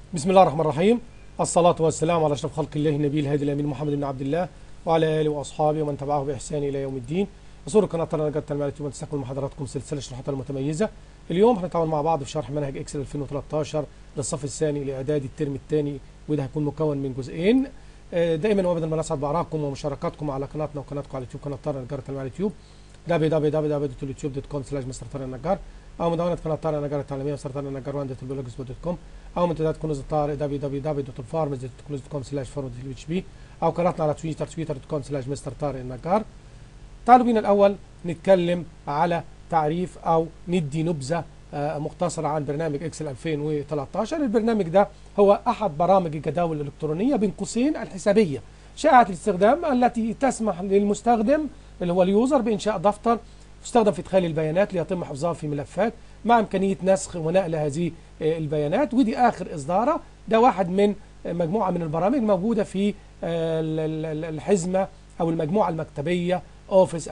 بسم الله الرحمن الرحيم الصلاة والسلام على أشرف خلق الله النبي الهادي الأمين محمد بن عبد الله وعلى آله وأصحابه ومن تبعه بإحسان إلى يوم الدين أسر قناة نجاة التنمية التي تستقبل محاضراتكم سلسلة شروحات المتميزة اليوم هنتعامل مع بعض في شرح منهج إكسل 2013 للصف الثاني لإعداد الترم الثاني وده هيكون مكون من جزئين آه، دائما وابدا ما نسعد بآرائكم ومشاركاتكم على قناتنا وقناتكم على اليوتيوب قناة طارق النجار التنمية على اليوتيوب www.youtube.com مستر طارق النجار او مدونة قناة طارق النجار التعليمية مستر طارق النجار وان.blogspot.com او منتديات كنوز الطارق www.farms.com farm او قناتنا على تويتر twitter.com مستر طارق النجار تعالوا بينا الاول نتكلم على تعريف او ندي نبذه آه، مختصرة عن برنامج اكسل 2013 البرنامج ده هو احد برامج الجداول الالكترونية بين قوسين الحسابية شائعة الاستخدام التي تسمح للمستخدم اللي هو اليوزر بانشاء دفتر يستخدم في ادخال البيانات ليتم حفظها في ملفات مع امكانية نسخ ونقل هذه آه، البيانات ودي اخر اصدارة ده واحد من آه، مجموعة من البرامج موجودة في آه، ال- ال- ال- الحزمة او المجموعة المكتبية اوفيس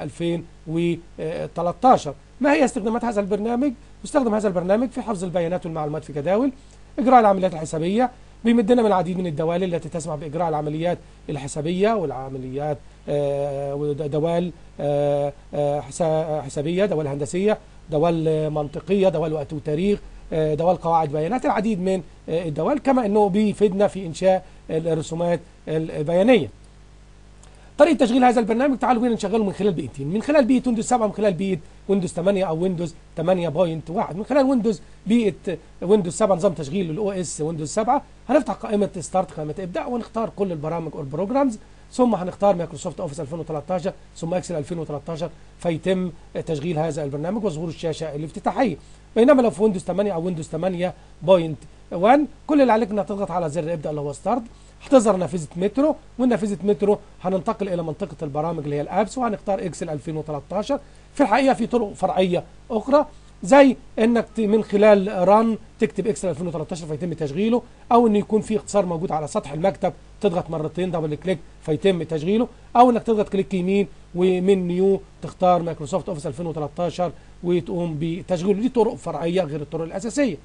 2013 ما هي استخدامات هذا البرنامج يستخدم هذا البرنامج في حفظ البيانات والمعلومات في جداول اجراء العمليات الحسابيه بيمدنا من العديد من الدوال التي تسمح باجراء العمليات الحسابيه والعمليات آه، ودوال آه، آه، حسا- حسابيه دوال هندسيه دوال آه، منطقيه دوال وقت وتاريخ آه، دوال قواعد بيانات العديد من آه، الدوال كما انه بيفيدنا في انشاء الرسومات البيانيه طريقه تشغيل هذا البرنامج تعالوا بينا نشغله من خلال بيئتين من خلال بيئه ويندوز 7 ومن خلال بيئه ويندوز 8 او ويندوز 8.1 من خلال ويندوز بيئه ويندوز 7 نظام تشغيل الاو اس ويندوز 7 هنفتح قائمه ستارت قائمه ابدا ونختار كل البرامج والبروجرامز ثم هنختار مايكروسوفت اوفيس 2013 ثم اكسل 2013 فيتم تشغيل هذا البرنامج وظهور الشاشه الافتتاحيه بينما لو في ويندوز 8 او ويندوز 8.1 كل اللي عليك انك تضغط على زر ابدا اللي هو ستارت هتظهر نافذه مترو والنافذه مترو هننتقل الى منطقه البرامج اللي هي الابس وهنختار اكسل 2013 في الحقيقه في طرق فرعيه اخرى زي انك ت- من خلال ران تكتب اكسل 2013 فيتم تشغيله او ان يكون في اختصار موجود على سطح المكتب تضغط مرتين دبل كليك فيتم تشغيله او انك تضغط كليك يمين ومن نيو تختار مايكروسوفت اوفيس 2013 وتقوم بتشغيله دي طرق فرعيه غير الطرق الاساسيه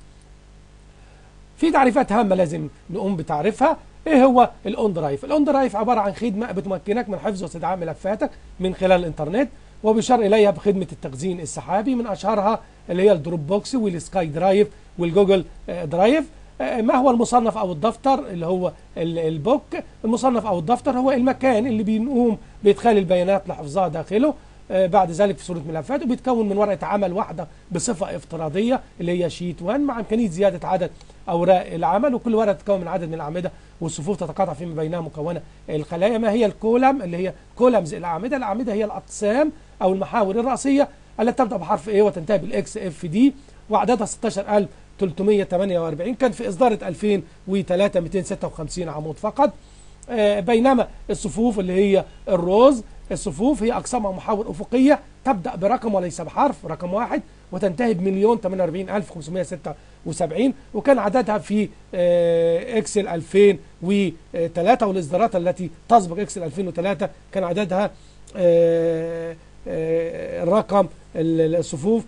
في تعريفات هامه لازم نقوم بتعريفها ايه هو الاون درايف الاون درايف عباره عن خدمه بتمكنك من حفظ واستدعاء ملفاتك من خلال الانترنت وبيشار اليها بخدمه التخزين السحابي من اشهرها اللي هي الدروب بوكس والسكاي درايف والجوجل آه، درايف آه، ما هو المصنف او الدفتر اللي هو ال- البوك المصنف او الدفتر هو المكان اللي بنقوم بادخال البيانات لحفظها داخله آه، بعد ذلك في صوره ملفات وبيتكون من ورقه عمل واحده بصفه افتراضيه اللي هي شيت 1 مع امكانيه زياده عدد اوراق العمل وكل ورقه تتكون من عدد من الاعمده والصفوف تتقاطع فيما بينها مكونه الخلايا ما هي الكولم اللي هي كولمز الاعمده الاعمده هي الاقسام او المحاور الرئيسيه التي تبدا بحرف A وتنتهي بالاكس اف دي وعددها 16348 كان في اصدار 2003 256 عمود فقط آه، بينما الصفوف اللي هي الروز الصفوف هي أقسام أو محاور أفقية تبدأ برقم وليس بحرف رقم واحد وتنتهي بمليون 48576 وكان عددها في آه، اكسل 2003 والإصدارات التي تسبق اكسل 2003 كان عددها آه، آه، الرقم ال- الصفوف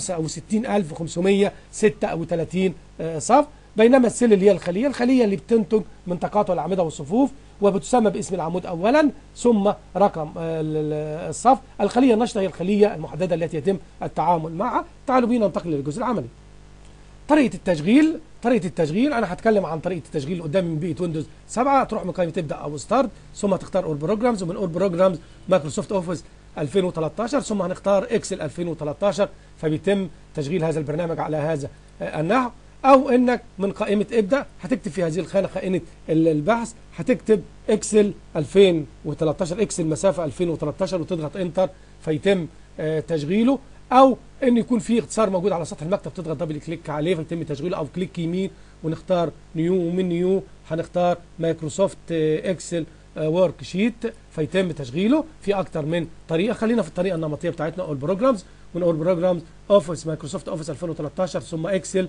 65536 آه، صف بينما السل اللي هي الخلية الخلية اللي بتنتج من تقاطع الأعمدة والصفوف وبتسمى باسم العمود أولا ثم رقم آه، ال- ال- الصف الخلية النشطة هي الخلية المحددة التي يتم التعامل معها تعالوا بينا ننتقل للجزء العملي طريقة التشغيل طريقة التشغيل أنا هتكلم عن طريقة التشغيل اللي قدامي من بيئة ويندوز 7 تروح من قائمة تبدأ أو ستارت ثم تختار أول بروجرامز ومن أول بروجرامز مايكروسوفت أوفيس 2013 ثم هنختار اكسل 2013 فبيتم تشغيل هذا البرنامج على هذا آه، النحو او انك من قائمه ابدا هتكتب في هذه الخانه خانه ال- البحث هتكتب اكسل 2013 اكسل مسافه 2013 وتضغط انتر فيتم آه، تشغيله او ان يكون في اختصار موجود على سطح المكتب تضغط دبل كليك عليه فيتم تشغيله او كليك يمين ونختار نيو ومن نيو هنختار مايكروسوفت آه، اكسل ورك شيت فيتم تشغيله في اكتر من طريقه خلينا في الطريقه النمطيه بتاعتنا اول بروجرامز من اول بروجرامز اوفيس مايكروسوفت اوفيس 2013 ثم اكسل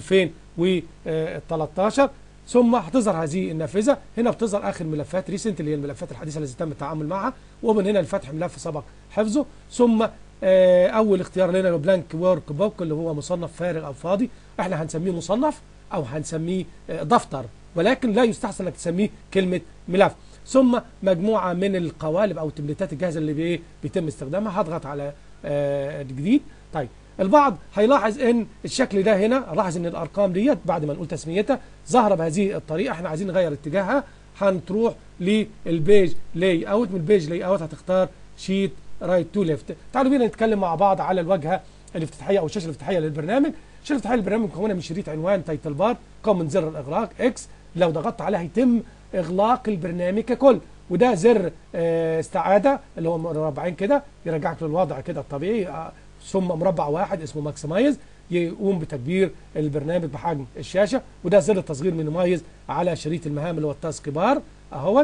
2013 ثم هتظهر هذه النافذه هنا بتظهر اخر ملفات ريسنت اللي هي الملفات الحديثه التي تم التعامل معها ومن هنا الفتح ملف سبق حفظه ثم آه، اول اختيار لنا بلانك ورك بوك اللي هو مصنف فارغ او فاضي احنا هنسميه مصنف او هنسميه آه، دفتر ولكن لا يستحسن انك تسميه كلمه ملف ثم مجموعه من القوالب او التمبلتات الجاهزه اللي بي- بيتم استخدامها هضغط على آه، الجديد طيب البعض هيلاحظ ان الشكل ده هنا لاحظ ان الارقام ديت بعد ما نقول تسميتها ظاهره بهذه الطريقه احنا عايزين نغير اتجاهها هنروح للبيج لاي اوت من البيج لاي اوت هتختار شيت رايت تو ليفت تعالوا بينا نتكلم مع بعض على الواجهه الافتتاحيه او الشاشه الافتتاحيه للبرنامج الشاشه الافتتاحيه للبرنامج مكونه من شريط عنوان تايتل بار مكون من زر الاغلاق اكس لو ضغطت عليه هيتم اغلاق البرنامج ككل وده زر آه، استعاده اللي هو مربعين كده يرجعك للوضع كده الطبيعي آه، ثم مربع واحد اسمه ماكسمايز يقوم بتكبير البرنامج بحجم الشاشه وده زر التصغير مينيمايز على شريط المهام اللي هو التاسك بار اهوت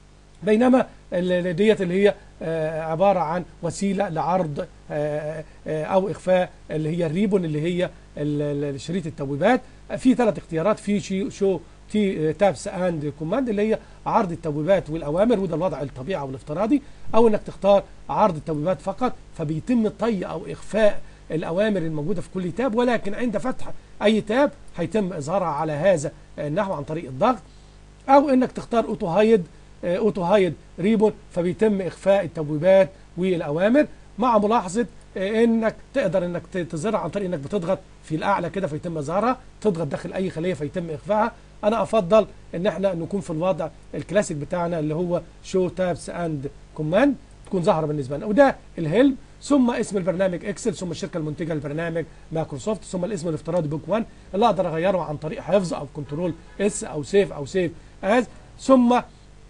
بينما ال- ديت اللي هي آه، عباره عن وسيله لعرض آه، آه، او اخفاء اللي هي الريبون اللي هي ال- ال- شريط التبويبات في ثلاث اختيارات في شي- شو تي تابس اند كوماند اللي هي عرض التبويبات والاوامر وده الوضع الطبيعي او الافتراضي او انك تختار عرض التبويبات فقط فبيتم طي او اخفاء الاوامر الموجوده في كل تاب ولكن عند فتح اي تاب هيتم اظهارها على هذا النحو عن طريق الضغط او انك تختار اوتو هايد آه، اوتو هايد ريبون فبيتم اخفاء التبويبات والاوامر مع ملاحظه آه، انك تقدر انك ت- تظهرها عن طريق انك بتضغط في الاعلى كده فيتم اظهارها تضغط داخل اي خليه فيتم اخفائها انا افضل ان احنا نكون في الوضع الكلاسيك بتاعنا اللي هو شو تابس اند كوماند تكون ظاهره بالنسبه لنا وده الهيلب ثم اسم البرنامج اكسل ثم الشركه المنتجه للبرنامج مايكروسوفت ثم الاسم الافتراضي بوك 1 اللي اقدر اغيره عن طريق حفظ او كنترول اس او سيف او سيف از ثم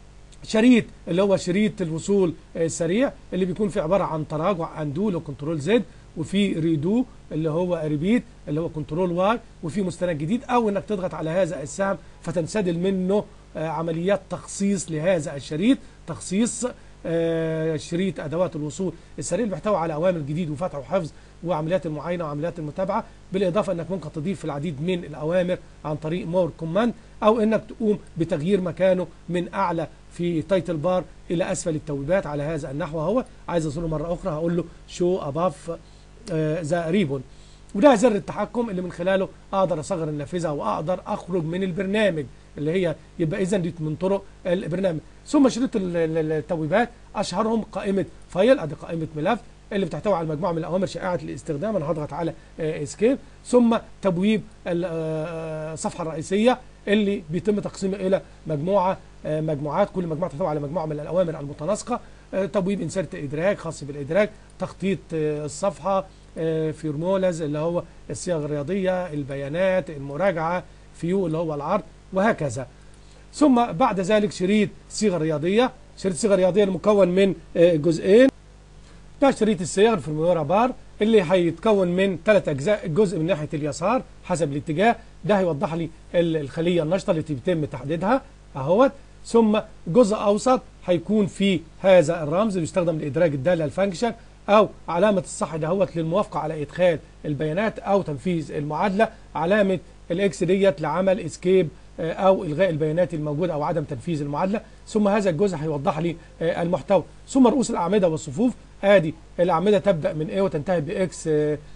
شريط اللي هو شريط الوصول السريع اللي بيكون فيه عباره عن تراجع اندو اللي هو كنترول زد وفي ريدو اللي هو ريبيت اللي هو كنترول واي وفي مستند جديد او انك تضغط على هذا السهم فتنسدل منه آه، عمليات تخصيص لهذا الشريط تخصيص آه، شريط ادوات الوصول السريع اللي بيحتوي على اوامر جديد وفتح وحفظ وعمليات المعاينه وعمليات المتابعه بالاضافه انك ممكن تضيف العديد من الاوامر عن طريق مور كوماند او انك تقوم بتغيير مكانه من اعلى في تايتل بار الى اسفل التوبيبات على هذا النحو اهو عايز اوصله مره اخرى هقول له شو اباف ذا ريبون وده زر التحكم اللي من خلاله اقدر اصغر النافذه واقدر اخرج من البرنامج اللي هي يبقى اذا دي من طرق البرنامج ثم شريط ال- ال- التوبيبات اشهرهم قائمه فايل ادي قائمه ملف اللي بتحتوي على مجموعه من الاوامر شائعه الاستخدام انا هضغط على اسكيب ثم تبويب ال- آه، الصفحه الرئيسيه اللي بيتم تقسيمه الى مجموعه آه، مجموعات كل مجموعه تحتوي على مجموعه من الاوامر المتناسقه آه، تبويب انسرت ادراك خاص بالادراك تخطيط آه، الصفحه آه، فورمولاز اللي هو الصيغ الرياضيه البيانات المراجعه فيو اللي هو العرض وهكذا ثم بعد ذلك شريط صيغه رياضيه شريط صيغه رياضيه المكون من آه، جزئين ده شريط الصيغ الفورمولا بار اللي هيتكون من ثلاث اجزاء جزء من ناحيه اليسار حسب الاتجاه ده هيوضح لي ال- الخليه النشطه اللي بيتم تحديدها اهوت ثم جزء اوسط هيكون فيه هذا الرمز اللي يستخدم لادراج الداله الفانكشن او علامه الصح دهوت للموافقه على ادخال البيانات او تنفيذ المعادله علامه الاكس ديت لعمل اسكيب او الغاء البيانات الموجوده او عدم تنفيذ المعادله ثم هذا الجزء هيوضح لي آه، المحتوى ثم رؤوس الاعمده والصفوف ادي الاعمده تبدا من A وتنتهي باكس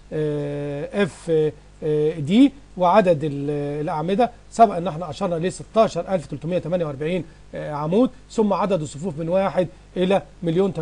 اف دي وعدد ال- الاعمده سبق ان احنا اشرنا ل 16348 آه، عمود ثم عدد الصفوف من واحد الى مليون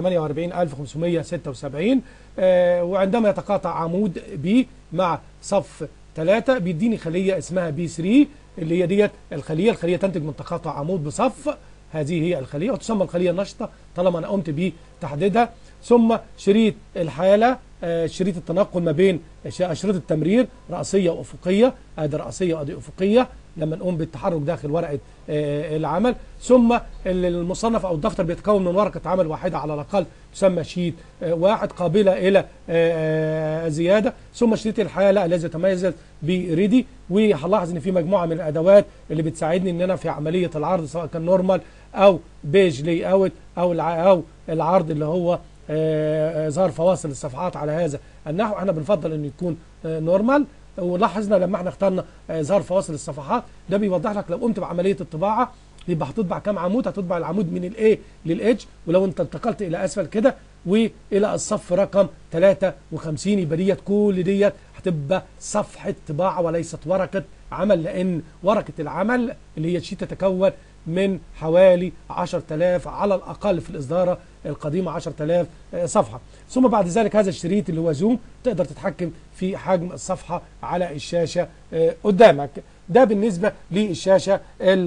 48576 آه، وعندما يتقاطع عمود بي مع صف ثلاثة بيديني خلية اسمها بي 3 اللي هي ديت الخلية الخلية تنتج من تقاطع عمود بصف هذه هي الخلية وتسمى الخلية النشطة طالما أنا قمت بتحديدها ثم شريط الحالة آه، شريط التنقل ما بين ش- أشرطة التمرير رأسية وأفقية أدي رأسية وأدي أفقية لما نقوم بالتحرك داخل ورقة آه، العمل ثم ال- المصنف أو الدفتر بيتكون من ورقة عمل واحدة على الأقل تسمى شيت آه، واحد قابلة إلى آه، آه، زيادة ثم شريط الحالة الذي يتميز بريدي وهنلاحظ ان في مجموعه من الادوات اللي بتساعدني ان انا في عمليه العرض سواء كان نورمال او بيج لي اوت او الع- او العرض اللي هو آه، ظهر فواصل الصفحات على هذا النحو احنا بنفضل انه يكون آه، نورمال ولاحظنا لما احنا اخترنا آه، ظهر فواصل الصفحات ده بيوضح لك لو قمت بعمليه الطباعه يبقى هتطبع كام عمود هتطبع العمود من الاي للاتش ولو انت انتقلت الى اسفل كده والى الصف رقم 53 يبقى ديت كل ديت هتبقى صفحه طباعه وليست ورقه عمل لان ورقه العمل اللي هي الشيت تتكون من حوالي 10000 على الاقل في الاصداره القديمه 10000 صفحه ثم بعد ذلك هذا الشريط اللي هو زوم تقدر تتحكم في حجم الصفحه على الشاشه آه، قدامك ده بالنسبه للشاشه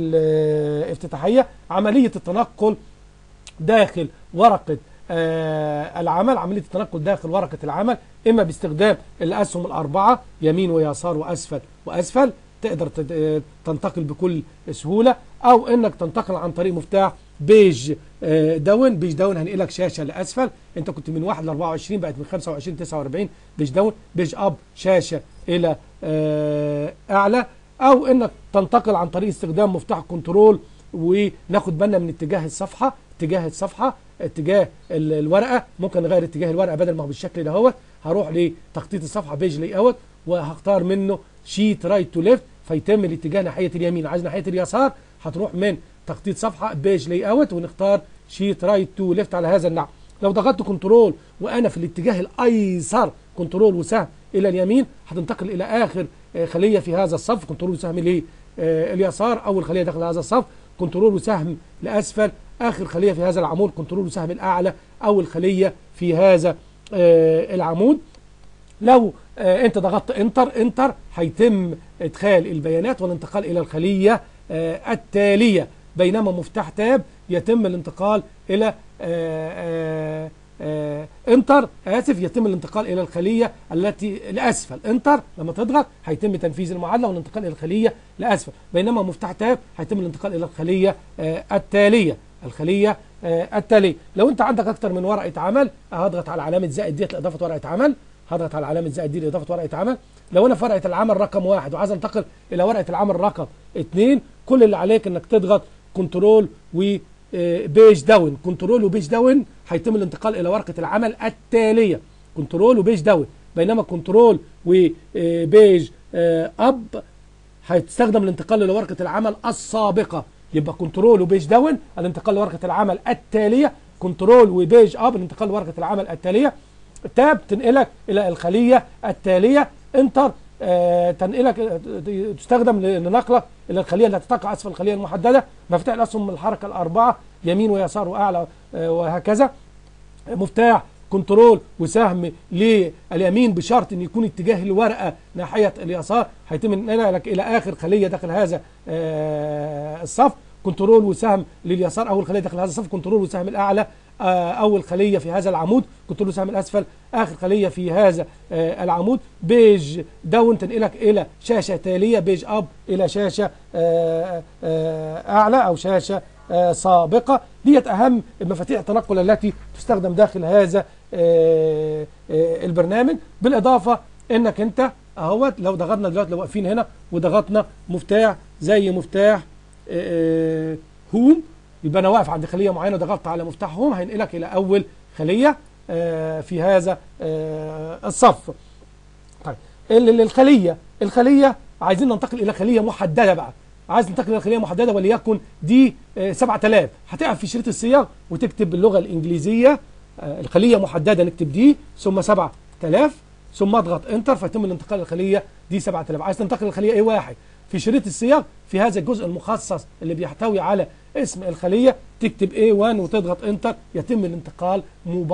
الافتتاحيه عمليه التنقل داخل ورقه آه، العمل عمليه التنقل داخل ورقه العمل اما باستخدام الاسهم الاربعه يمين ويسار واسفل واسفل تقدر تت- تنتقل بكل سهوله او انك تنتقل عن طريق مفتاح بيج آه، داون بيج داون هنقلك شاشه لاسفل انت كنت من 1 ل 24 بقت من 25 ل 49 بيج داون بيج اب شاشه الى آه، اعلى او انك تنتقل عن طريق استخدام مفتاح كنترول وناخد بالنا من اتجاه الصفحه اتجاه الصفحه اتجاه ال- الورقه ممكن نغير اتجاه الورقه بدل ما هو بالشكل ده هو هروح لتخطيط الصفحه بيج لاي اوت وهختار منه شيت رايت تو ليفت فيتم الاتجاه ناحيه اليمين عايز ناحيه اليسار هتروح من تخطيط صفحه بيج لاي اوت ونختار شيت رايت تو ليفت على هذا النحو لو ضغطت كنترول وانا في الاتجاه الايسر كنترول وسهم الى اليمين هتنتقل الى اخر آه، خليه في هذا الصف كنترول وسهم لليسار اول خليه داخل هذا الصف كنترول وسهم لاسفل اخر خليه في هذا العمود كنترول وسهم الاعلى اول خليه في هذا آه، العمود لو آه، انت ضغطت انتر انتر هيتم ادخال البيانات والانتقال الى الخليه آه، التاليه بينما مفتاح تاب يتم الانتقال الى آه، آه، آه، انتر اسف يتم الانتقال الى الخليه التي لاسفل انتر لما تضغط هيتم تنفيذ المعادله والانتقال الى الخليه لاسفل بينما مفتاح تاب هيتم الانتقال الى الخليه آه، التاليه الخليه آه، التاليه لو انت عندك اكتر من ورقه عمل هضغط على علامه زائد ديت لاضافه ورقه عمل هضغط على علامه زائد دي لاضافه ورقه عمل لو انا في ورقه العمل رقم واحد وعايز انتقل الى ورقه العمل رقم اثنين كل اللي عليك انك تضغط كنترول و آه، بيج داون كنترول وبيج داون هيتم الانتقال الى ورقه العمل التاليه كنترول وبيج داون بينما كنترول وبيج اب هيستخدم الانتقال لورقه العمل السابقه يبقى كنترول وبيج داون الانتقال لورقه العمل التاليه كنترول وبيج اب الانتقال لورقه العمل التاليه تاب تنقلك الى الخليه التاليه انتر آه، تنقلك آه، تستخدم لنقلك الى الخليه التي تقع اسفل الخليه المحدده مفتاح الاسهم من الحركه الاربعه يمين ويسار واعلى آه، وهكذا مفتاح كنترول وسهم لليمين بشرط ان يكون اتجاه الورقه ناحيه اليسار هيتم نقلك الى اخر خليه داخل هذا آه، الصف كنترول وسهم لليسار اول خليه داخل هذا الصف كنترول وسهم الاعلى آه، اول خليه في هذا العمود كنترول وسهم الاسفل اخر خليه في هذا آه، العمود بيج داون تنقلك الى شاشه تاليه بيج اب الى شاشه آه، آه، اعلى او شاشه آه، سابقه ديت اهم مفاتيح التنقل التي تستخدم داخل هذا آه، آه، البرنامج بالاضافه انك انت اهوت لو ضغطنا دلوقتي لو واقفين هنا وضغطنا مفتاح زي مفتاح آه، هوم يبقى انا واقف عند خليه معينه ضغطت على مفتاح هوم هينقلك الى اول خليه آه، في هذا آه، الصف طيب ال- ال- الخليه الخليه عايزين ننتقل الى خليه محدده بقى عايز ننتقل الى خليه محدده وليكن دي آه، 7000 هتقف في شريط الصيغ وتكتب باللغه الانجليزيه آه، الخليه محدده نكتب دي ثم 7000 ثم اضغط انتر فيتم الانتقال للخليه دي 7000 عايز تنتقل للخليه اي واحد في شريط الصيغ في هذا الجزء المخصص اللي بيحتوي على اسم الخليه تكتب A1 وتضغط انتر يتم الانتقال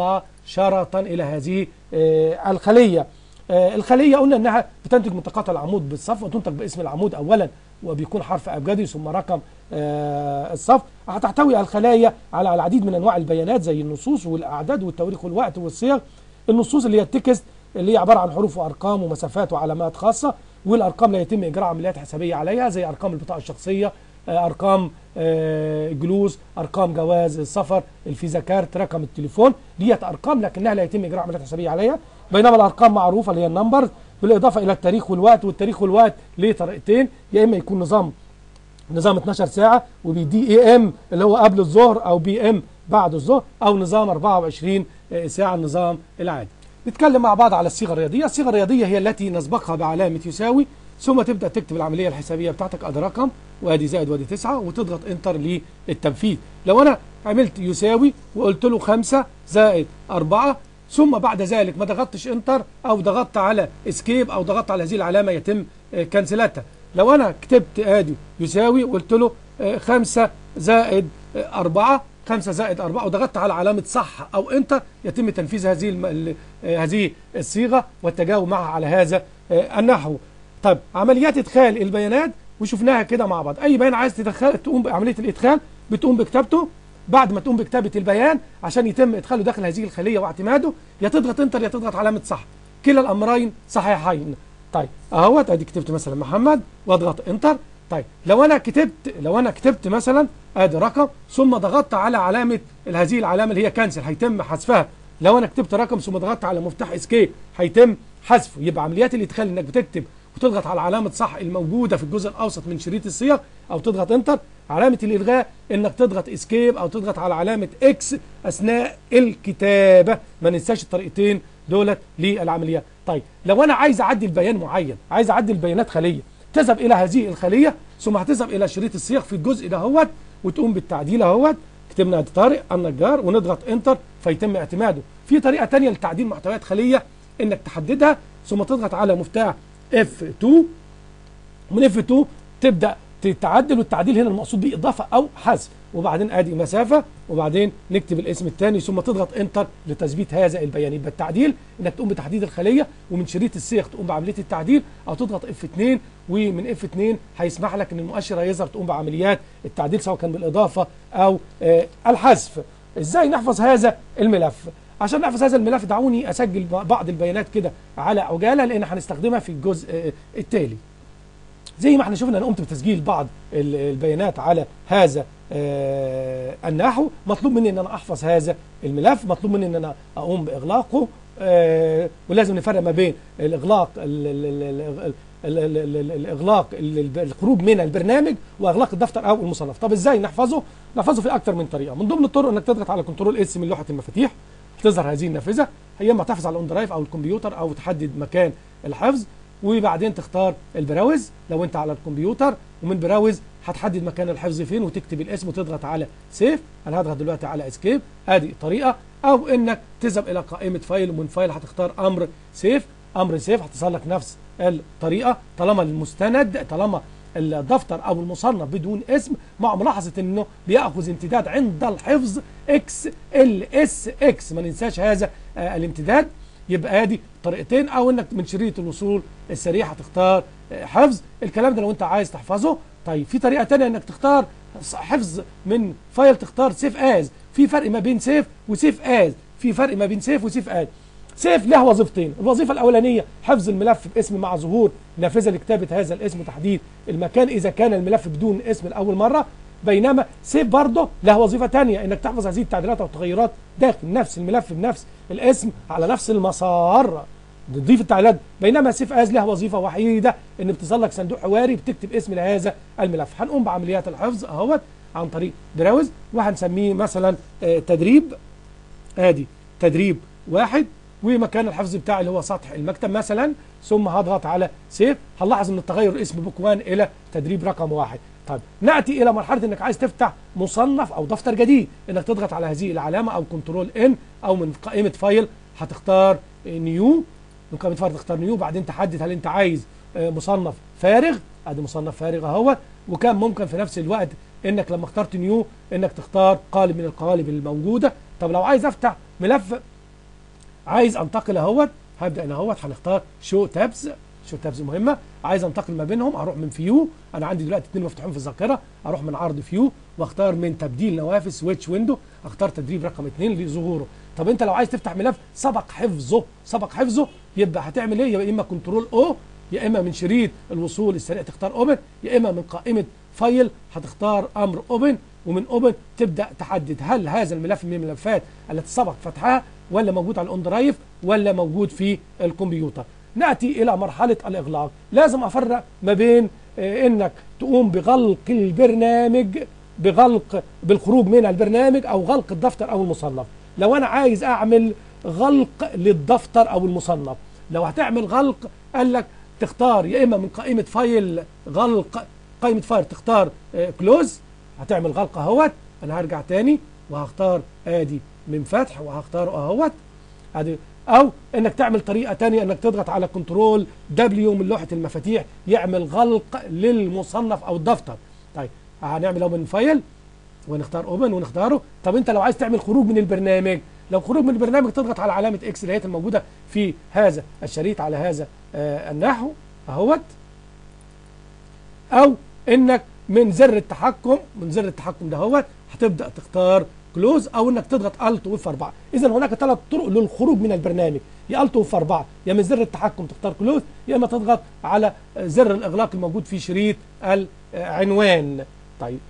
مباشره الى هذه آه، الخليه آه، الخليه قلنا انها بتنتج من تقاطع العمود بالصف وتنتج باسم العمود اولا وبيكون حرف ابجدي ثم رقم آه، الصف هتحتوي الخلايا على العديد من انواع البيانات زي النصوص والاعداد والتواريخ والوقت والصيغ النصوص اللي هي التكست اللي هي عباره عن حروف وارقام ومسافات وعلامات خاصه والارقام لا يتم اجراء عمليات حسابيه عليها زي ارقام البطاقه الشخصيه آه، ارقام آه، جلوس ارقام جواز السفر الفيزا كارت رقم التليفون ديت ارقام لكنها لا يتم اجراء عمليات حسابيه عليها بينما الارقام معروفه اللي هي النمبرز بالاضافه الى التاريخ والوقت والتاريخ والوقت ليه طريقتين يا اما يكون نظام نظام 12 ساعه وبي دي اي ام اللي هو قبل الظهر او بي ام بعد الظهر او نظام 24 ساعه النظام العادي نتكلم مع بعض على الصيغه الرياضيه الصيغه الرياضيه هي التي نسبقها بعلامه يساوي ثم تبدا تكتب العمليه الحسابيه بتاعتك ادي رقم وادي زائد وادي 9 وتضغط انتر للتنفيذ لو انا عملت يساوي وقلت له 5 زائد 4 ثم بعد ذلك ما ضغطتش انتر او ضغطت على اسكيب او ضغطت على هذه العلامه يتم آه، كنسلاتها لو انا كتبت ادي يساوي قلت له آه، خمسة زائد آه، أربعة خمسة زائد أربعة وضغطت على علامة صح أو انتر يتم تنفيذ هذه الم... ال- آه، هذه الصيغة والتجاوب معها على هذا آه، النحو طيب عمليات إدخال البيانات وشفناها كده مع بعض أي بيان عايز تدخل تقوم بعملية الإدخال بتقوم بكتابته بعد ما تقوم بكتابة البيان عشان يتم إدخاله داخل هذه الخلية واعتماده يا تضغط انتر يا تضغط علامة صح كلا الأمرين صحيحين طيب اهوت ادي كتبت مثلا محمد واضغط انتر طيب لو انا كتبت لو انا كتبت مثلا ادي رقم ثم ضغطت على علامه هذه العلامه اللي هي كانسل هيتم حذفها لو انا كتبت رقم ثم ضغطت على مفتاح اسكيب هيتم حذفه يبقى عمليات الادخال انك بتكتب وتضغط على علامه صح الموجوده في الجزء الاوسط من شريط الصيغ او تضغط انتر علامه الالغاء انك تضغط اسكيب او تضغط على علامه اكس اثناء الكتابه ما ننساش الطريقتين دولت للعمليات طيب لو انا عايز اعدل بيان معين عايز اعدل بيانات خليه تذهب الى هذه الخليه ثم هتذهب الى شريط الصيغ في الجزء دهوت وتقوم بالتعديل اهوت كتبنا ادي طارق النجار ونضغط انتر فيتم اعتماده في طريقه تانية لتعديل محتويات خليه انك تحددها ثم تضغط على مفتاح F2 من F2 تبدا تتعدل والتعديل هنا المقصود به اضافه او حذف وبعدين ادي مسافه وبعدين نكتب الاسم الثاني ثم تضغط انتر لتثبيت هذا البيان يبقى التعديل انك تقوم بتحديد الخليه ومن شريط الصيغ تقوم بعمليه التعديل او تضغط F2 ومن F2 هيسمح لك ان المؤشر هيظهر تقوم بعمليات التعديل سواء كان بالاضافه او آه الحذف ازاي نحفظ هذا الملف عشان نحفظ هذا الملف دعوني اسجل بعض البيانات كده على عجاله لان هنستخدمها في الجزء آه التالي زي ما احنا شفنا انا قمت بتسجيل بعض ال- البيانات على هذا آه، النحو مطلوب مني ان انا احفظ هذا الملف مطلوب مني ان انا اقوم باغلاقه آه، ولازم نفرق ما بين الاغلاق ال- ال- ال- ال- ال- ال- ال- الاغلاق ال- ال- الخروج من البرنامج واغلاق الدفتر او المصنف طب ازاي نحفظه نحفظه في اكتر من طريقه من ضمن الطرق انك تضغط على كنترول اس من لوحه المفاتيح تظهر هذه النافذه هي اما تحفظ على الاون درايف او الكمبيوتر او تحدد مكان الحفظ وبعدين تختار البراوز لو انت على الكمبيوتر ومن براوز هتحدد مكان الحفظ فين وتكتب الاسم وتضغط على سيف انا هضغط دلوقتي على اسكيب ادي طريقه او انك تذهب الى قائمه فايل ومن فايل هتختار امر سيف امر سيف هتصل لك نفس الطريقه طالما المستند طالما الدفتر او المصنف بدون اسم مع ملاحظه انه بياخذ امتداد عند الحفظ اكس ال اس اكس ما ننساش هذا آه الامتداد يبقى ادي طريقتين او انك من شريط الوصول السريع هتختار آه، حفظ الكلام ده لو انت عايز تحفظه طيب في طريقه تانية انك تختار حفظ من فايل تختار سيف از في فرق ما بين سيف وسيف از في فرق ما بين سيف وسيف از سيف له وظيفتين الوظيفه الاولانيه حفظ الملف باسم مع ظهور نافذه لكتابه هذا الاسم وتحديد المكان اذا كان الملف بدون اسم لاول مره بينما سيف برضه له وظيفه ثانيه انك تحفظ هذه التعديلات او التغيرات داخل نفس الملف بنفس الاسم على نفس المسار تضيف التعديلات بينما سيف از له وظيفه وحيده ان بتصل لك صندوق حواري بتكتب اسم لهذا الملف هنقوم بعمليات الحفظ اهوت عن طريق براوز وهنسميه مثلا آه، تدريب ادي تدريب واحد ومكان الحفظ بتاعي اللي هو سطح المكتب مثلا ثم هضغط على سيف هنلاحظ ان التغير اسم بوك 1 الى تدريب رقم واحد طيب ناتي الى مرحله انك عايز تفتح مصنف او دفتر جديد انك تضغط على هذه العلامه او كنترول ان او من قائمه فايل هتختار نيو من قائمه فايل تختار نيو بعدين تحدد هل انت عايز آه، مصنف فارغ ادي مصنف فارغ اهوت وكان ممكن في نفس الوقت انك لما اخترت نيو انك تختار قالب من القوالب الموجوده طب لو عايز افتح ملف عايز انتقل اهوت هبدا هنا اهوت هنختار شو تابز شو تابز مهمه عايز انتقل ما بينهم اروح من فيو انا عندي دلوقتي اثنين مفتوحين في الذاكره اروح من عرض فيو واختار من تبديل نوافذ سويتش ويندو اختار تدريب رقم اثنين لظهوره طب انت لو عايز تفتح ملف سبق حفظه سبق حفظه يبقى هتعمل ايه يا اما كنترول او يا اما من شريط الوصول السريع تختار اوبن يا اما من قائمه فايل هتختار امر اوبن ومن اوبن تبدا تحدد هل هذا الملف من الملفات التي سبق فتحها ولا موجود على الاون درايف ولا موجود في الكمبيوتر ناتي الى مرحله الاغلاق لازم افرق ما بين آه، انك تقوم بغلق البرنامج بغلق بالخروج من البرنامج او غلق الدفتر او المصنف لو انا عايز اعمل غلق للدفتر او المصنف لو هتعمل غلق قال لك تختار يا اما من قائمه فايل غلق قائمه فايل تختار كلوز هتعمل غلق اهوت انا هرجع تاني وهختار ادي من فتح وهختاره اهوت ادي او انك تعمل طريقه تانية انك تضغط على كنترول دبليو من لوحه المفاتيح يعمل غلق للمصنف او الدفتر طيب هنعمل اوبن فايل ونختار اوبن ونختاره طب انت لو عايز تعمل خروج من البرنامج لو خروج من البرنامج تضغط على علامه اكس اللي هي الموجوده في هذا الشريط على هذا آه النحو اهوت او انك من زر التحكم من زر التحكم دهوت هتبدا تختار كلوز او انك تضغط الت واف 4 اذا هناك ثلاث طرق للخروج من البرنامج يا الت واف 4 يا من زر التحكم تختار كلوز يا اما تضغط على زر الاغلاق الموجود في شريط العنوان طيب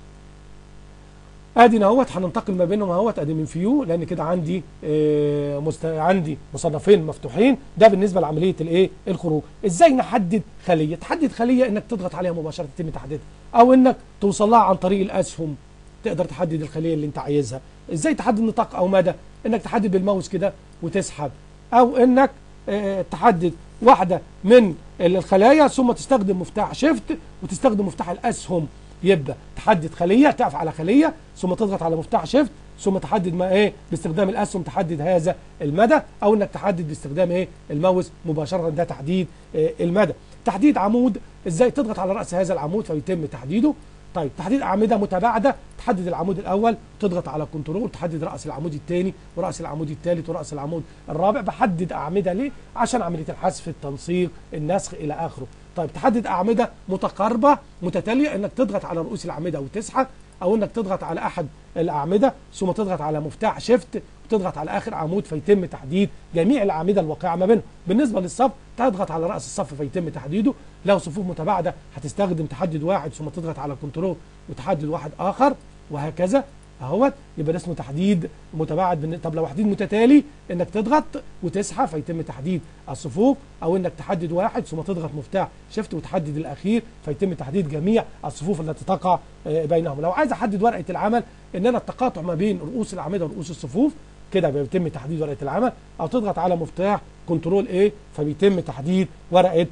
ادي اهوت هننتقل ما بينهم اهوت ادي من فيو لان كده عندي آه مست... عندي مصنفين مفتوحين ده بالنسبه لعمليه الايه الخروج ازاي نحدد خليه تحدد خليه انك تضغط عليها مباشره يتم تحديدها او انك توصل لها عن طريق الاسهم تقدر تحدد الخليه اللي انت عايزها ازاي تحدد نطاق او مدى انك تحدد بالماوس كده وتسحب او انك اه تحدد واحده من الخلايا ثم تستخدم مفتاح شيفت وتستخدم مفتاح الاسهم يبقى تحدد خليه تقف على خليه ثم تضغط على مفتاح شيفت ثم تحدد ما ايه باستخدام الاسهم تحدد هذا المدى او انك تحدد باستخدام ايه الماوس مباشره ده تحديد اه المدى تحديد عمود ازاي تضغط على راس هذا العمود فيتم تحديده طيب تحديد اعمده متباعده تحدد العمود الاول تضغط على كنترول تحدد راس العمود الثاني وراس العمود الثالث وراس العمود الرابع بحدد اعمده ليه عشان عمليه الحذف التنسيق النسخ الى اخره طيب تحدد اعمده متقاربه متتاليه انك تضغط على رؤوس الاعمده وتسحب او انك تضغط على احد الاعمده ثم تضغط على مفتاح شيفت وتضغط على اخر عمود فيتم تحديد جميع الاعمده الواقعه ما بينهم بالنسبه للصف تضغط على راس الصف فيتم تحديده لو صفوف متباعده هتستخدم تحدد واحد ثم تضغط على كنترول وتحدد واحد اخر وهكذا اهوت يبقى ده اسمه تحديد متباعد طب لو تحديد متتالي انك تضغط وتسحب فيتم تحديد الصفوف او انك تحدد واحد ثم تضغط مفتاح شيفت وتحدد الاخير فيتم تحديد جميع الصفوف التي تقع بينهم لو عايز احدد ورقه العمل ان انا التقاطع ما بين رؤوس الاعمده ورؤوس الصفوف كده بيتم تحديد ورقه العمل او تضغط على مفتاح كنترول ايه فبيتم تحديد ورقه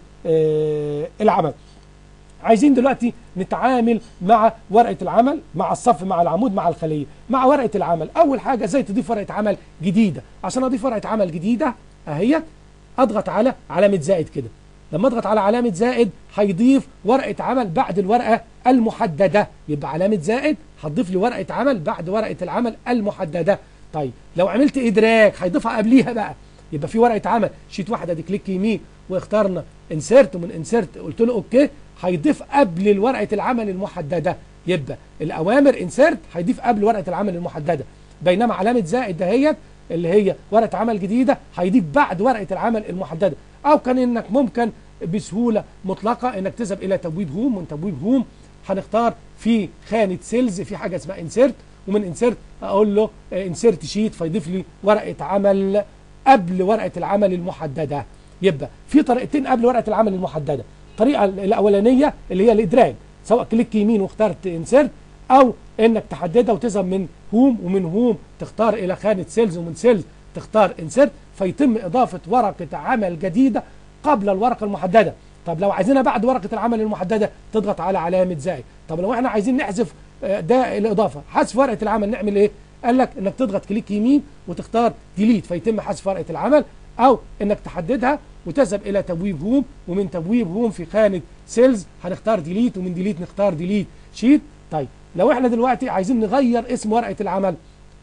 آه العمل عايزين دلوقتي نتعامل مع ورقه العمل مع الصف مع العمود مع الخليه مع ورقه العمل اول حاجه ازاي تضيف ورقه عمل جديده عشان اضيف ورقه عمل جديده اهيت اضغط على علامه زائد كده لما اضغط على علامه زائد هيضيف ورقه عمل بعد الورقه المحدده يبقى علامه زائد هتضيف لي ورقه عمل بعد ورقه العمل المحدده طيب لو عملت ادراك هيضيفها قبليها بقى يبقى في ورقه عمل شيت واحده دي كليك يمين واخترنا انسيرت ومن انسيرت قلت له اوكي هيضيف قبل ورقه العمل المحدده يبقى الاوامر انسيرت هيضيف قبل ورقه العمل المحدده بينما علامه زائد دهيت اللي هي ورقه عمل جديده هيضيف بعد ورقه العمل المحدده او كان انك ممكن بسهوله مطلقه انك تذهب الى تبويب هوم من تبويب هوم هنختار في خانه سيلز في حاجه اسمها انسيرت ومن انسيرت اقول له انسيرت شيت فيضيف لي ورقه عمل قبل ورقه العمل المحدده يبقى في طريقتين قبل ورقه العمل المحدده الطريقه الاولانيه اللي هي الادراج سواء كليك يمين واخترت انسيرت او انك تحددها وتذهب من هوم ومن هوم تختار الى خانه سيلز ومن سيلز تختار انسيرت فيتم اضافه ورقه عمل جديده قبل الورقه المحدده طب لو عايزينها بعد ورقه العمل المحدده تضغط على علامه زائد طب لو احنا عايزين نحذف ده الاضافه حذف ورقه العمل نعمل ايه قال لك انك تضغط كليك يمين وتختار ديليت فيتم حذف ورقه العمل او انك تحددها وتذهب الى تبويب هوم ومن تبويب هوم في خانه سيلز هنختار ديليت ومن ديليت نختار ديليت شيت طيب لو احنا دلوقتي عايزين نغير اسم ورقه العمل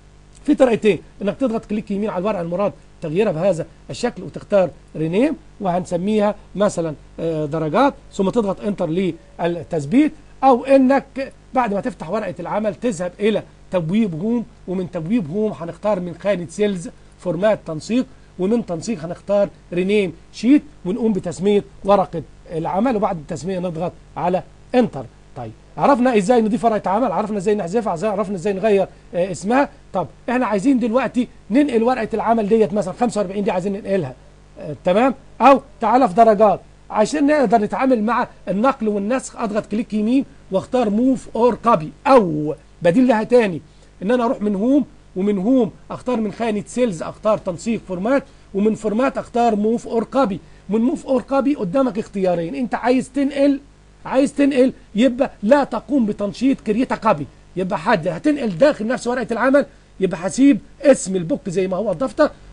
في طريقتين انك تضغط كليك يمين على الورقه المراد تغييرها بهذا الشكل وتختار رينيم وهنسميها مثلا درجات ثم تضغط انتر للتثبيت او انك بعد ما تفتح ورقه العمل تذهب الى تبويب هوم ومن تبويب هوم هنختار من خانه سيلز فورمات تنسيق ومن تنسيق هنختار رينيم شيت ونقوم بتسميه ورقه العمل وبعد التسميه نضغط على انتر طيب عرفنا ازاي نضيف ورقه عمل عرفنا ازاي نحذفها عرفنا ازاي نغير اه اسمها طب احنا عايزين دلوقتي ننقل ورقه العمل ديت مثلا 45 دي عايزين ننقلها اه تمام او تعالى في درجات عشان نقدر نتعامل مع النقل والنسخ اضغط كليك يمين واختار موف اور كوبي او بديل لها تاني ان انا اروح من هوم ومن هوم اختار من خانه سيلز اختار تنسيق فورمات ومن فورمات اختار موف اور كوبي من موف اور كوبي قدامك اختيارين انت عايز تنقل عايز تنقل يبقى لا تقوم بتنشيط كريتا كوبي يبقى حد هتنقل داخل نفس ورقه العمل يبقى هسيب اسم البوك زي ما هو الدفتر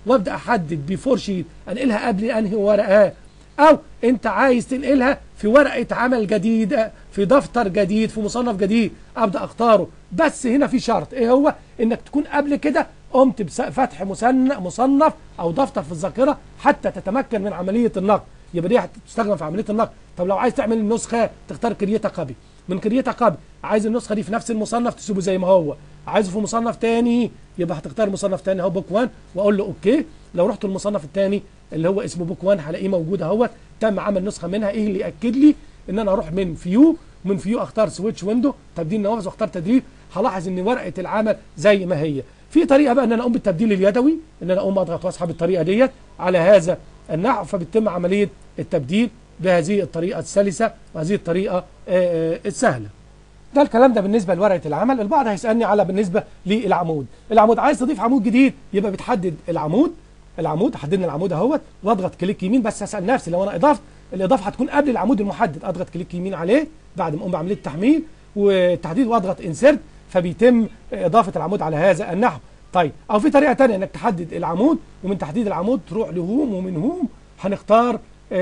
وابدا احدد بيفور شيت انقلها قبل انهي ورقه او انت عايز تنقلها في ورقه عمل جديده في دفتر جديد في مصنف جديد ابدا اختاره بس هنا في شرط ايه هو انك تكون قبل كده قمت بفتح مسن- مصنف او دفتر في الذاكره حتى تتمكن من عمليه النقل يبقى دي هتستخدم في عمليه النقل طب لو عايز تعمل النسخه تختار كرييتا كابي من كرييتا كابي عايز النسخه دي في نفس المصنف تسيبه زي ما هو عايزه في مصنف تاني يبقى هتختار مصنف تاني اهو بوك 1 واقول له اوكي لو رحت المصنف التاني اللي هو اسمه بوك 1 هلاقيه موجود اهوت تم عمل نسخه منها ايه اللي ياكد لي ان انا اروح من فيو من فيو اختار سويتش ويندو تبديل نوافذ واختار تدريب هلاحظ ان ورقه العمل زي ما هي في طريقه بقى ان انا اقوم بالتبديل اليدوي ان انا اقوم اضغط واسحب الطريقه ديت على هذا النحو فبتتم عمليه التبديل بهذه الطريقه السلسه وهذه الطريقه آه، آه، السهله ده الكلام ده بالنسبه لورقه العمل البعض هيسالني على بالنسبه للعمود العمود عايز تضيف عمود جديد يبقى بتحدد العمود العمود حددنا العمود اهوت واضغط كليك يمين بس اسال نفسي لو انا اضفت الاضافه هتكون قبل العمود المحدد اضغط كليك يمين عليه بعد ما اقوم بعمليه التحميل والتحديد واضغط انسرت فبيتم اضافه العمود على هذا النحو طيب او في طريقه ثانيه انك تحدد العمود ومن تحديد العمود تروح لهوم ومن هوم هنختار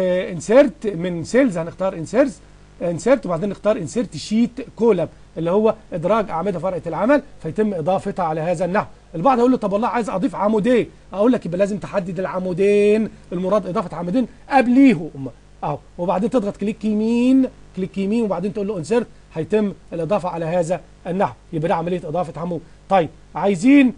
انسرت من سيلز هنختار انسرت انسرت وبعدين نختار انسرت شيت كولم اللي هو ادراج اعمده في ورقه العمل فيتم اضافتها على هذا النحو البعض يقول له طب والله عايز اضيف عمودين اقول لك يبقى لازم تحدد العمودين المراد اضافه عمودين قبليهم اهو وبعدين تضغط كليك يمين كليك يمين وبعدين تقول له انسرت هيتم الاضافه على هذا النحو يبقى ده عمليه اضافه عمود طيب عايزين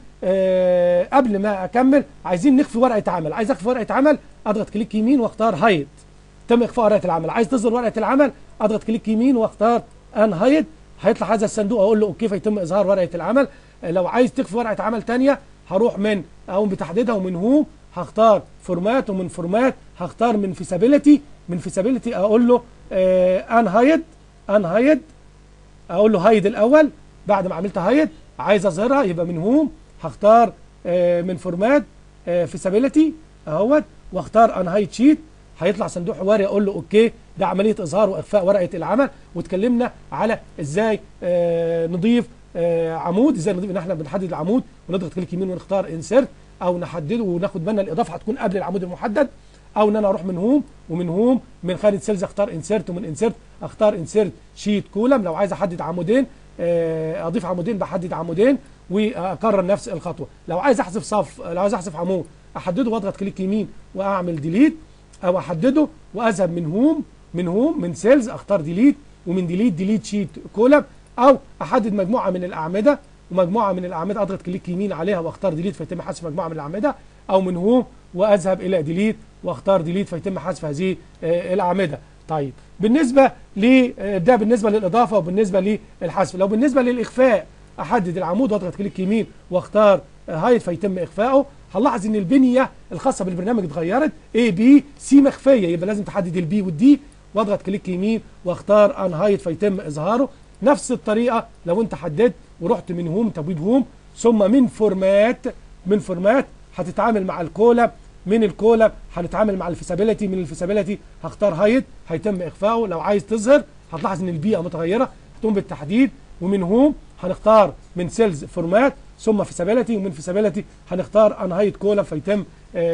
آه قبل ما اكمل عايزين نخفي ورقه عمل عايز اخفي ورقه عمل اضغط كليك يمين واختار هايد تم اخفاء ورقه العمل عايز تظهر ورقه العمل اضغط كليك يمين واختار ان هايد هيطلع هذا الصندوق اقول له اوكي فيتم اظهار ورقه العمل لو عايز تخفي ورقه عمل ثانيه هروح من اقوم بتحديدها ومن هو هختار فورمات ومن فورمات هختار من فيسابيليتي من فيسابيليتي اقول له ان هايد ان هايد اقول له هايد الاول بعد ما عملت هايد عايز اظهرها يبقى من هوم هختار آه من فورمات فيسابيليتي اهوت واختار ان هايد شيت هيطلع صندوق حواري اقول له اوكي ده عمليه اظهار واخفاء ورقه العمل واتكلمنا على ازاي آه نضيف آه عمود ازاي نضيف ان احنا بنحدد العمود ونضغط كليك يمين ونختار انسرت او نحدده وناخد بالنا الاضافه هتكون قبل العمود المحدد او ان انا اروح من هوم ومن هوم من خانه سيلز اختار انسرت ومن انسرت اختار انسرت شيت كولم لو عايز احدد عمودين آه اضيف عمودين بحدد عمودين واكرر نفس الخطوه لو عايز احذف صف لو عايز احذف عمود احدده واضغط كليك يمين واعمل ديليت او احدده واذهب من هوم من هوم من سيلز اختار ديليت ومن ديليت ديليت شيت كولم او احدد مجموعه من الاعمده ومجموعه من الاعمده اضغط كليك يمين عليها واختار ديليت فيتم حذف مجموعه من الاعمده او من هوم واذهب الى ديليت واختار ديليت فيتم حذف هذه الاعمده طيب بالنسبه ل ده بالنسبه للاضافه وبالنسبه للحذف لو بالنسبه للاخفاء احدد العمود واضغط كليك يمين واختار هايد فيتم اخفائه هنلاحظ ان البنيه الخاصه بالبرنامج اتغيرت اي بي سي مخفيه يبقى لازم تحدد البي والدي واضغط كليك يمين واختار ان هايد فيتم اظهاره نفس الطريقه لو انت حددت ورحت من هوم تبويب هوم ثم من فورمات من فورمات هتتعامل مع الكولم من الكولم هنتعامل مع الفيسابيليتي من الفيسابيليتي هختار هايد هيتم اخفائه لو عايز تظهر هتلاحظ ان البيئه متغيره هتقوم بالتحديد ومن هوم هنختار من سيلز فورمات ثم فيسابيليتي ومن فيسابيليتي هنختار ان هايد كولم فيتم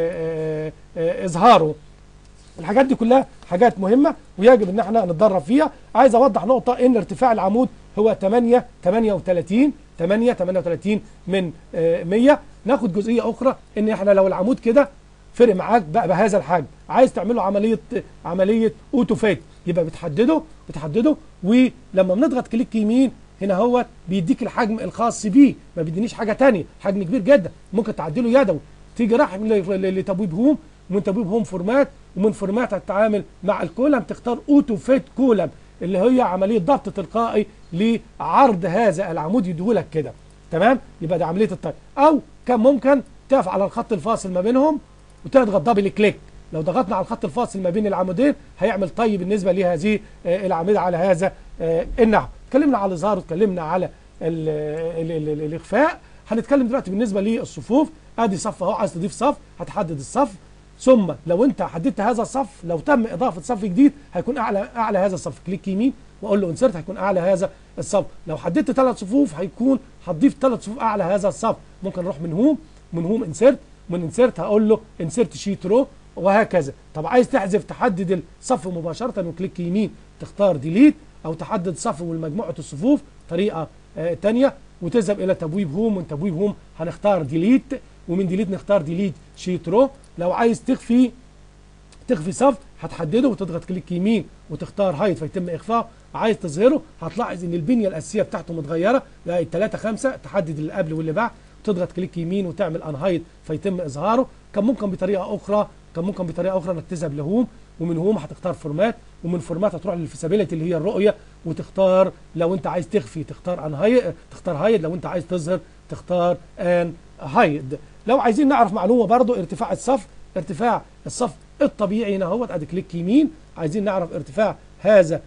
آآ آآ اظهاره الحاجات دي كلها حاجات مهمه ويجب ان احنا نتدرب فيها عايز اوضح نقطه ان ارتفاع العمود هو 8 38 8 38 من 100 ناخد جزئيه اخرى ان احنا لو العمود كده فرق معاك بقى بهذا الحجم عايز تعمله عمليه عمليه اوتو فيت يبقى بتحدده بتحدده ولما بنضغط كليك يمين هنا هو بيديك الحجم الخاص بيه ما بيدينيش حاجه ثانيه حجم كبير جدا ممكن تعدله يدوي تيجي راح لتبويب هوم ومن تبويب هوم فورمات ومن فورمات هتتعامل مع الكولم تختار اوتو فيت كولم اللي هي عمليه ضبط تلقائي لعرض هذا العمود يديهولك كده تمام يبقى ده عمليه الطي او كان ممكن تقف على الخط الفاصل ما بينهم وتضغط دبل كليك لو ضغطنا على الخط الفاصل ما بين العمودين هيعمل طي بالنسبه لهذه الاعمده على هذا النحو اتكلمنا على الاظهار واتكلمنا على ال ال ال ال الاخفاء هنتكلم دلوقتي بالنسبه للصفوف ادي صف اهو عايز تضيف صف هتحدد الصف ثم لو انت حددت هذا الصف لو تم اضافه صف جديد هيكون اعلى اعلى هذا الصف كليك يمين واقول له انسرت هيكون اعلى هذا الصف لو حددت ثلاث صفوف هيكون هتضيف ثلاث صفوف اعلى هذا الصف ممكن نروح من هوم من هوم انسرت ومن انسرت هقول له انسرت شيت رو وهكذا طب عايز تحذف تحدد الصف مباشره وكليك يمين تختار ديليت او تحدد صف والمجموعه الصفوف طريقه آه تانية وتذهب الى تبويب هوم من تبويب هوم هنختار ديليت ومن ديليت نختار ديليت شيت رو لو عايز تخفي تخفي صف هتحدده وتضغط كليك يمين وتختار هايد فيتم اخفائه عايز تظهره هتلاحظ ان البنيه الاساسيه بتاعته متغيره لا الثلاثه خمسه تحدد اللي قبل واللي بعد تضغط كليك يمين وتعمل ان هايد فيتم اظهاره كان ممكن بطريقه اخرى كان ممكن بطريقه اخرى انك تذهب لهوم ومن هوم هتختار فورمات ومن فورمات هتروح للفيسابيلتي اللي هي الرؤيه وتختار لو انت عايز تخفي تختار ان هايد تختار هايد لو انت عايز تظهر تختار ان هايد لو عايزين نعرف معلومه برضو ارتفاع الصف ارتفاع الصف الطبيعي هنا اهوت ادي كليك يمين عايزين نعرف ارتفاع هذا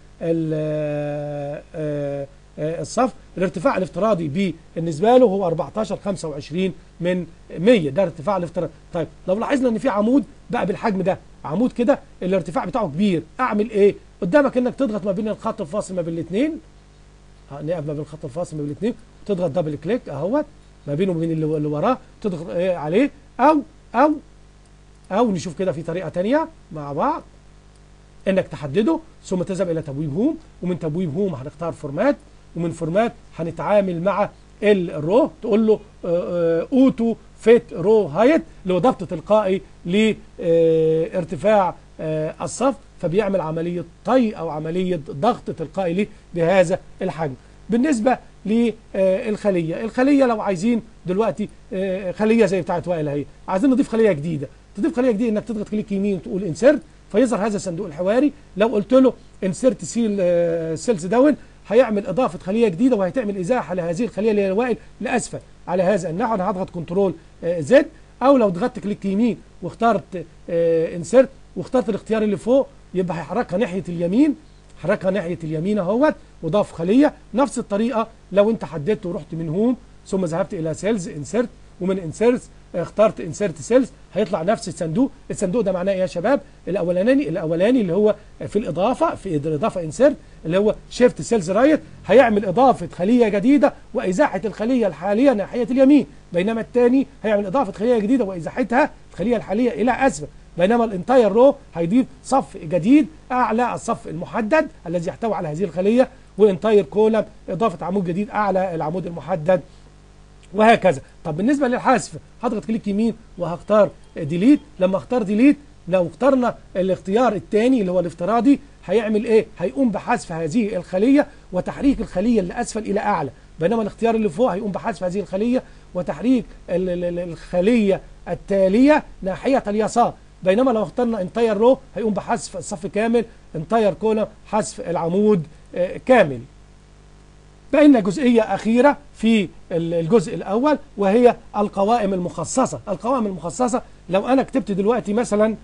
الصف الارتفاع الافتراضي بالنسبه له هو 14 25 من 100 ده ارتفاع الافتراضي طيب لو لاحظنا ان في عمود بقى بالحجم ده عمود كده الارتفاع بتاعه كبير اعمل ايه قدامك انك تضغط ما بين الخط الفاصل ما بين الاثنين نقف ما بين الخط الفاصل ما بين الاثنين وتضغط دبل كليك اهوت ما بينه وبين اللي وراه تضغط عليه او او او نشوف كده في طريقه ثانيه مع بعض انك تحدده ثم تذهب الى تبويب هوم ومن تبويب هوم هنختار فورمات ومن فورمات هنتعامل مع الرو تقول له اوتو فيت رو هايت اللي هو ضبط تلقائي لارتفاع الصف فبيعمل عمليه طي او عمليه ضغط تلقائي ليه بهذا الحجم بالنسبه للخليه الخليه لو عايزين دلوقتي خليه زي بتاعت وائل اهي عايزين نضيف خليه جديده تضيف خليه جديده انك تضغط كليك يمين وتقول انسرت فيظهر هذا الصندوق الحواري لو قلت له انسرت سيل سيلز داون هيعمل اضافه خليه جديده وهتعمل ازاحه لهذه الخليه اللي هي الوائل لاسفل على هذا النحو انا هضغط كنترول زد او لو ضغطت كليك يمين واخترت انسرت واخترت الاختيار اللي فوق يبقى هيحركها ناحيه اليمين حركها ناحيه اليمين اهوت وضاف خليه نفس الطريقه لو انت حددت ورحت من هوم ثم ذهبت الى سيلز انسرت ومن انسرت اخترت انسرت سيلز هيطلع نفس الصندوق الصندوق ده معناه ايه يا شباب الاولاني الاولاني اللي هو في الاضافه في الاضافه انسرت اللي هو شيفت سيلز رايت هيعمل اضافه خليه جديده وازاحه الخليه الحاليه ناحيه اليمين بينما الثاني هيعمل اضافه خليه جديده وازاحتها الخليه الحاليه الى اسفل بينما الانتاير رو هيضيف صف جديد اعلى الصف المحدد الذي يحتوي على هذه الخليه وانتاير كولم اضافه عمود جديد اعلى العمود المحدد وهكذا طب بالنسبه للحذف هضغط كليك يمين وهختار ديليت لما اختار ديليت لو اخترنا الاختيار الثاني اللي هو الافتراضي هيعمل ايه هيقوم بحذف هذه الخليه وتحريك الخليه اللي اسفل الى اعلى بينما الاختيار اللي فوق هيقوم بحذف هذه الخليه وتحريك الخليه التاليه ناحيه اليسار بينما لو اخترنا انتاير رو هيقوم بحذف الصف كامل انتاير كولم حذف العمود كامل بقينا جزئية أخيرة في الجزء الأول وهي القوائم المخصصة القوائم المخصصة لو أنا كتبت دلوقتي مثلا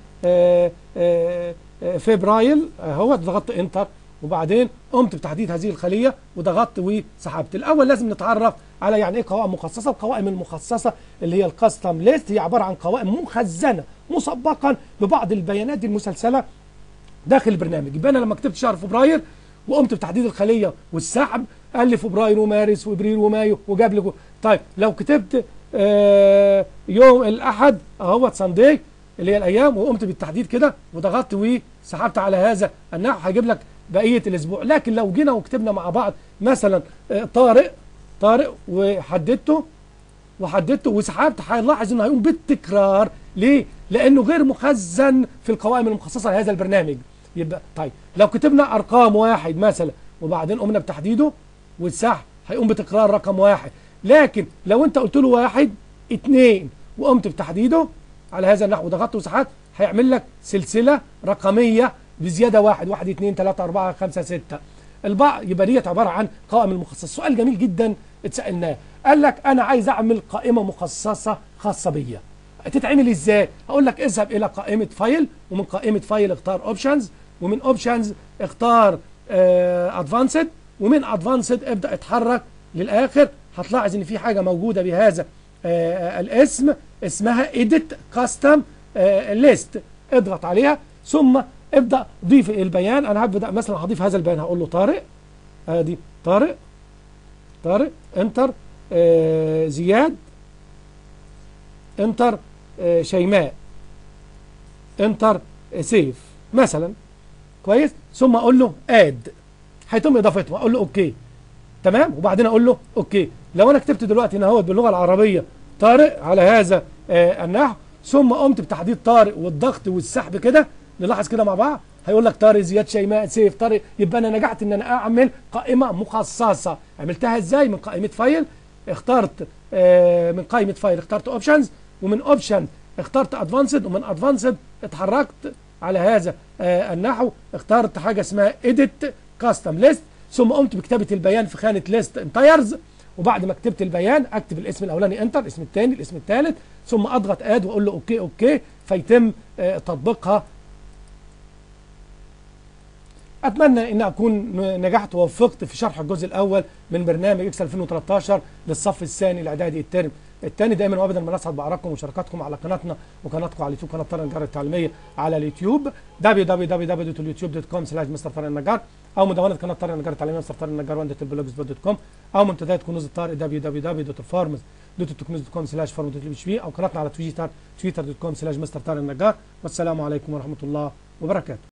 فبراير هو ضغطت انتر وبعدين قمت بتحديد هذه الخلية وضغطت وسحبت الأول لازم نتعرف على يعني إيه قوائم مخصصة القوائم المخصصة اللي هي الكاستم ليست هي عبارة عن قوائم مخزنة مسبقا ببعض البيانات المسلسلة داخل البرنامج يبقى أنا لما كتبت شهر فبراير وقمت بتحديد الخليه والسحب قال لي فبراير ومارس وابريل ومايو وجاب لي طيب لو كتبت آه يوم الاحد اهوت ساندي اللي هي الايام وقمت بالتحديد كده وضغطت وسحبت على هذا النحو هيجيب لك بقيه الاسبوع لكن لو جينا وكتبنا مع بعض مثلا آه طارق طارق وحددته وحددته وسحبت هنلاحظ انه هيقوم بالتكرار ليه؟ لانه غير مخزن في القوائم المخصصه لهذا البرنامج يبقى طيب لو كتبنا ارقام واحد مثلا وبعدين قمنا بتحديده والسحب هيقوم بتكرار رقم واحد لكن لو انت قلت له واحد اتنين وقمت بتحديده على هذا النحو ضغطت وسحبت هيعمل لك سلسله رقميه بزياده واحد واحد اتنين تلاته اربعه خمسه سته البعض يبقى ديت عباره عن قوائم المخصصه سؤال جميل جدا اتسالناه قال لك انا عايز اعمل قائمه مخصصه خاصه بيا تتعمل ازاي هقول لك اذهب الى قائمه فايل ومن قائمه فايل اختار اوبشنز ومن اوبشنز اختار ادفانسد ومن ادفانسد ابدا اتحرك للاخر هتلاحظ ان في حاجه موجوده بهذا آه الاسم اسمها edit custom آه list اضغط عليها ثم ابدا ضيف البيان انا هبدا مثلا هضيف هذا البيان هقول له طارق ادي طارق طارق انتر آه زياد انتر آه، شيماء انتر سيف مثلا كويس ثم اقول له اد هيتم اضافتهم اقول له اوكي تمام وبعدين اقول له اوكي لو انا كتبت دلوقتي هنا اهوت باللغه العربيه طارق على هذا آه النحو ثم قمت بتحديد طارق والضغط والسحب كده نلاحظ كده مع بعض هيقول لك طارق زياد شيماء سيف طارق يبقى انا نجحت ان انا اعمل قائمه مخصصه عملتها ازاي من قائمه فايل اخترت آه من قائمه فايل اخترت اوبشنز ومن اوبشن اخترت ادفانسد ومن ادفانسد اتحركت على هذا آه النحو اخترت حاجه اسمها اديت كاستم ليست ثم قمت بكتابه البيان في خانه ليست انتايرز وبعد ما كتبت البيان اكتب الاسم الاولاني انتر الاسم الثاني الاسم الثالث ثم اضغط اد واقول له اوكي اوكي فيتم آه تطبيقها اتمنى ان اكون نجحت ووفقت في شرح الجزء الاول من برنامج اكس 2013 للصف الثاني الاعدادي الترم الثاني دائما وابدا ما نسعد بارائكم ومشاركاتكم على قناتنا وقناتكم على اليوتيوب قناه طارق النجار التعليميه على اليوتيوب www.youtube.com/mr طارق النجار او مدونه قناه طارق النجار التعليميه مستر طارق النجار وندة البلوجسبوت.com او منتديات كنوز الطارق www.farms.toknuz.com/farm.bhp او قناتنا على تويتر twitter.com/mr طارق النجار والسلام عليكم ورحمه الله وبركاته